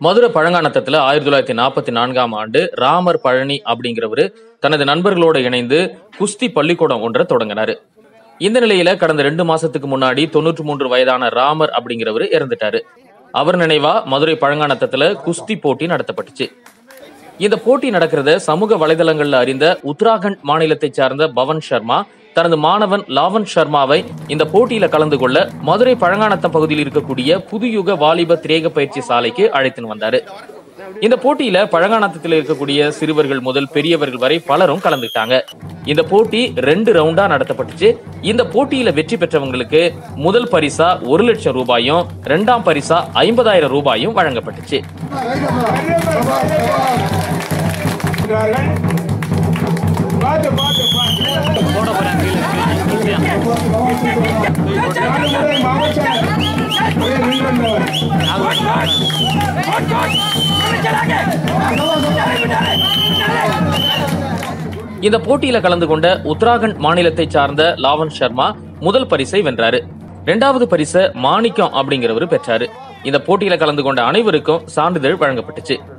மதுரை பழங்கானத்தத்துல ஆயிரத்தி தொள்ளாயிரத்தி நாற்பத்தி நான்காம் ஆண்டு ராமர் பழனி அப்படிங்கிறவரு தனது நண்பர்களோட இணைந்து குஸ்தி பள்ளிக்கூடம் ஒன்றை தொடங்கினாரு இந்த நிலையில கடந்த ரெண்டு மாசத்துக்கு முன்னாடி தொண்ணூற்றி மூன்று வயதான ராமர் அப்படிங்கிறவரு இறந்துட்டாரு அவர் நினைவா மதுரை பழங்கானத்தத்துல குஸ்தி போட்டி நடத்தப்பட்டுச்சு இந்த போட்டி நடக்கிறத சமூக வலைதளங்கள்ல அறிந்த உத்தராகண்ட் மாநிலத்தை சார்ந்த பவன் சர்மா தனது மாணவன் லாவன் சர்மாவை இந்த போட்டியில கலந்து கொள்ள மதுரை பழங்கானத்தம் பகுதியில் இருக்கக்கூடிய புதுயுக வாலிப திரேக பயிற்சி சாலைக்கு அழைத்துன்னு வந்தாரு இந்த போட்டியில பழங்கானத்தத்தில் இருக்கக்கூடிய சிறுவர்கள் முதல் பெரியவர்கள் வரை பலரும் கலந்துக்கிட்டாங்க இந்த போட்டி ரெண்டு ரவுண்டா நடத்தப்பட்டுச்சு இந்த போட்டியில வெற்றி பெற்றவங்களுக்கு முதல் பரிசா ஒரு லட்சம் ரூபாயும் இரண்டாம் பரிசா ஐம்பதாயிரம் ரூபாயும் வழங்கப்பட்டுச்சு பார்த்து பார்த்து பார்த்து இந்த போட்டியில கலந்து கொண்ட உத்தராகண்ட் மாநிலத்தை சார்ந்த லாவன் சர்மா முதல் பரிசை வென்றாரு இரண்டாவது பரிசை மாணிக்கம் அப்படிங்கிறவரு பெற்றாரு இந்த போட்டியில கலந்து கொண்ட அனைவருக்கும் சான்றிதழ் வழங்கப்பட்டுச்சு